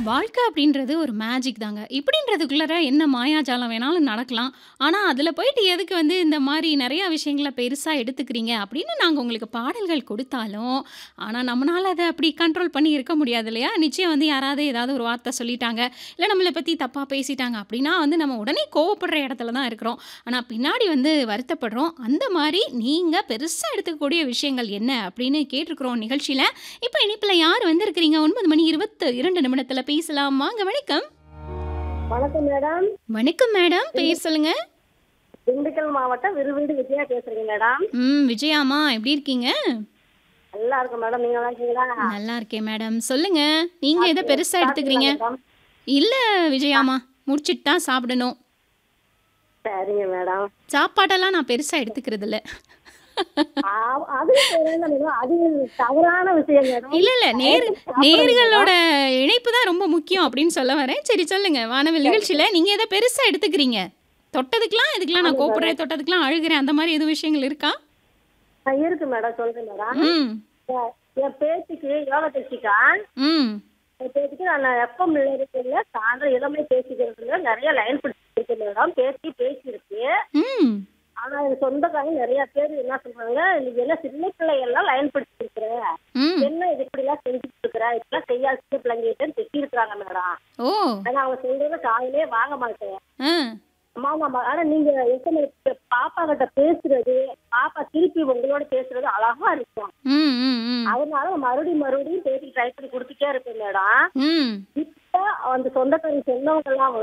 வாழ்க்கை அப்படின்றது ஒரு மேஜிக் தாங்க. இப்படின்றதுக்குள்ளார என்ன மாயாஜாலம் வேணாலும் நடக்கலாம். ஆனா, அதில போயிட்டு எதுக்கு வந்து இந்த மாரி நெறைய விஷயங்கள பெருசா எடுத்துக்கிறீங்க அப்படின்னு நாங்க உங்களுக்கு பாடல்கள் குடுத்தாலும், ஆனா நம்மனால அத அப்படி கண்ட்ரோல் பண்ணி இருக்க முடியாது இல்லையா? நிச்சயம் வந்து யாராவது ஏதாவது ஒரு வார்த்தை சொல்லிட்டாங்க, இல்ல நம்மள பத்தி தப்பா பேசிட்டாங்க அப்படின்னா வந்து நம்ம உடனே கோவப்படுற இடத்துல தான் இருக்கிறோம். ஆனா பின்னாடி வந்து வருத்தப்படுறோம். அந்த மாரி நீங்க பெருசா எடுத்துக்கக்கூடிய விஷயங்கள் என்ன அப்படின்னு கேட்டிருக்கிறோம் நிகழ்ச்சியில. இப்ப இணைப்பில யார் வந்திருக்கிறீங்க? 9 மணி 22 நிமிடத்தில பேசலாம். வாங்க வணக்கம். வணக்கம் மேடம். வணக்கம் மேடம். பேர் சொல்லுங்க. திண்டுக்கல் மாவட்டம் விருவீடு விஜயா பேசுறேங்க மேடம். ம். விஜயாம்மா எப்படி இருக்கீங்க? நல்லா இருக்கேன் மேடம். நீங்க நல்லா இருக்கீங்களா? நல்லா இருக்கேன் மேடம். சொல்லுங்க. நீங்க எத சாப்பிட்டு பெருசா எடுத்துக்கிறீங்க? சாப்பிட்டீங்களா மேடம்? இல்ல விஜயாம்மா. முடிச்சுட்டு தான் சாப்பிடணும். சரிங்க மேடம். சாப்பாடெல்லாம் நான் பெருசா எடுத்துக்கிறது இல்ல. ஆ அது சரியான மேடம். அது தவறான விஷயம் மேடம். இல்ல, இல்ல. நேர் டயத்துக்கு சாப்பிடணும் நேர்களோட மேடம். இணைப்பு தான் ரொம்ப முக்கியம் அப்படின்னு சொல்ல வரேன். சரி சொல்லுங்க. வானவில் நிகழ்ச்சியில நீங்க எத பெருசா எடுத்துக்கிறீங்க? தொட்டதுக்கெல்லாம் இதுக்கெல்லாம் நான் ஆமா மேடம். கோப்படுறேன், தொட்டதுக்கெல்லாம் அழுகுறேன். அந்த மாரி எதுவும் விஷயங்கள் இருக்கா? ஆ, இருக்கு மேடம். சொல்றேன் மேடம். ம். எ- என் பேத்திக்கு யோகா பேசிக்கா ம். என் பேத்திக்கு நான் எஃப்எம் இருக்குல்ல சாயந்தரம் இளமை பேசிக்கிறதுல நிறைய லைன் பிடிச்சிருக்கு மேடம். பேசி பேசியிருக்கு. ம். ஆனா என் சொந்தக்காரங்க நிறைய பேர் என்ன சொல்றாங்க நீ என்ன சின்ன பிள்ளையெல்லாம் லைன் பிடிச்சிருக்கிற ம். என்ன இது இப்படி எல்லாம் செஞ்சுட்டு இருக்கிற இப்பெல்லாம் செய்யாத சின்ன பிள்ளைங்கிட்ட திட்டி இருக்கிறாங்க மேடம் ஓ! ஆனா அவங்க சொல்றத காலையிலே வாங்க மாட்டேன் ஆ. அம்மா ஆமா ஆனா நீங்க எத்தனை பாப்பா கிட்ட பேசுறது பாப்பா திருப்பி உங்களோட பேசுறது அழகா இருக்கும் ம், ம், ம். அதனால நான் மறுபடியும் மறுபடியும் பேசி ட்ரை பண்ணி கொடுத்துட்டே இருப்பேன் மேடம் ம். இப்ப அந்த சொந்தக்காரங்க சொன்னவங்க எல்லாம்